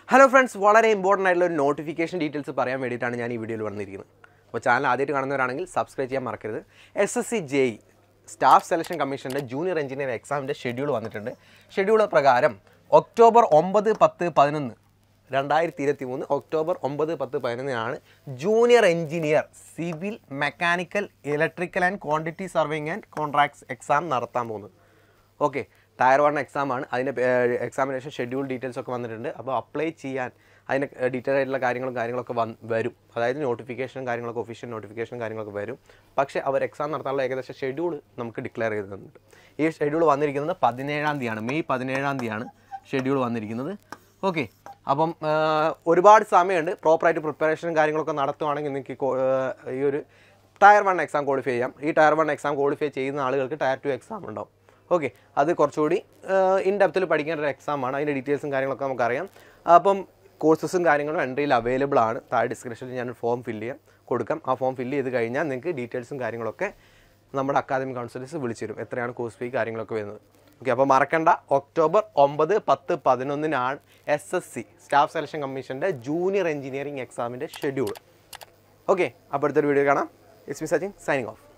hello friends വളരെ important ആയിട്ടുള്ള ഒരു നോട്ടിഫിക്കേഷൻ ഡീറ്റെയിൽസ് പറയാൻ വേണ്ടിയിട്ടാണ് ഞാൻ ഈ വീഡിയോയിൽ വന്നിരിക്കുന്നത് അപ്പോൾ ചാനൽ ആദ്യമായിട്ട് കാണുന്നവരാണെങ്കിൽ സബ്സ്ക്രൈബ് ചെയ്യാൻ മറക്കരുത് S S C J staff selection കമ്മീഷൻ്റെ ജൂനിയർ എഞ്ചിനീയർ എക്സാമിൻ്റെ ഷെഡ്യൂൾ വന്നിട്ടുണ്ട് ഷെഡ്യൂൾ പ്രകാരം ഒക്ടോബർ ഒമ്പത് പത്ത് പതിനൊന്ന് രണ്ടായിരത്തി ഇരുപത്തി മൂന്ന് ഒക്ടോബർ ഒമ്പത് പത്ത് പതിനൊന്നിനാണ് junior engineer civil mechanical electrical and quantity surveying and contracts exam നടത്താൻ പോകുന്നത് ഓക്കെ ടയർ വൺ എക്സാം ആണ് അതിൻ്റെ എക്സാമിനേഷൻ ഷെഡ്യൂൾ ഡീറ്റെയിൽസ് ഒക്കെ വന്നിട്ടുണ്ട് അപ്പോൾ അപ്ലൈ ചെയ്യാൻ അതിന് ഡീറ്റെയിൽ ആയിട്ടുള്ള കാര്യങ്ങളും കാര്യങ്ങളൊക്കെ വന്ന് വരും അതായത് നോട്ടിഫിക്കേഷനും കാര്യങ്ങളൊക്കെ ഒഫീഷ്യൽ നോട്ടിഫിക്കേഷനും കാര്യങ്ങളൊക്കെ വരും പക്ഷേ അവർ എക്സാം നടത്താനുള്ള ഏകദേശം ഷെഡ്യൂൾ നമുക്ക് ഡിക്ലെയർ ചെയ്ത് തന്നിട്ടുണ്ട് ഈ ഷെഡ്യൂൾ വന്നിരിക്കുന്നത് പതിനേഴാം തീയതിയാണ് മെയ് പതിനേഴാം തീയതിയാണ് ഷെഡ്യൂൾ വന്നിരിക്കുന്നത് ഓക്കെ അപ്പം ആ, ഒരുപാട് സമയമുണ്ട് പ്രോപ്പറായിട്ട് പ്രിപ്പറേഷനും കാര്യങ്ങളൊക്കെ നടത്തുവാണെങ്കിൽ നിങ്ങൾക്ക് കോ- ആ, ഈ ഒരു ടയർ വൺ എക്സാം ക്വാളിഫൈ ചെയ്യാം ഈ ടയർ വൺ എക്സാം ക്വാളിഫൈ ചെയ്യുന്ന ആളുകൾക്ക് ടയർ ടു എക്സാം ഉണ്ടാവും ഓക്കെ അത് കുറച്ചുകൂടി ഇൻ ഡെപ്തിൽ പഠിക്കേണ്ട ഒരു എക്സാമാണ് അതിൻ്റെ ഡീറ്റെയിൽസും കാര്യങ്ങളൊക്കെ നമുക്കറിയാം അപ്പം കോഴ്സസും കാര്യങ്ങളും എൻട്രിയിൽ അവൈലബിൾ ആണ് താഴെ ഡിസ്ക്രിപ്ഷനിൽ ഞാൻ ഫോം ഫില്ല് ചെയ്യാം കൊടുക്കാം ആ ഫോം ഫില്ല് ചെയ്ത് കഴിഞ്ഞാൽ നിങ്ങൾക്ക് ഡീറ്റെയിൽസും കാര്യങ്ങളൊക്കെ നമ്മുടെ അക്കാദമിക് കൗൺസിലേഴ്സ് വിളിച്ചു തരും എത്രയാണ് കോഴ്സ് ഫീ കാര്യങ്ങളൊക്കെ വരുന്നത് ഓക്കെ അപ്പോൾ മറക്കണ്ട ഒക്ടോബർ ഒമ്പത് പത്ത് പതിനൊന്നിനാണ് S S C staff selection കമ്മീഷൻ്റെ ജൂനിയർ എഞ്ചിനീയറിംഗ് എക്സാമിൻ്റെ ഷെഡ്യൂൾ ഓക്കെ അപ്പോൾ അടുത്തൊരു വീഡിയോ കാണാം it's me Sachin signing of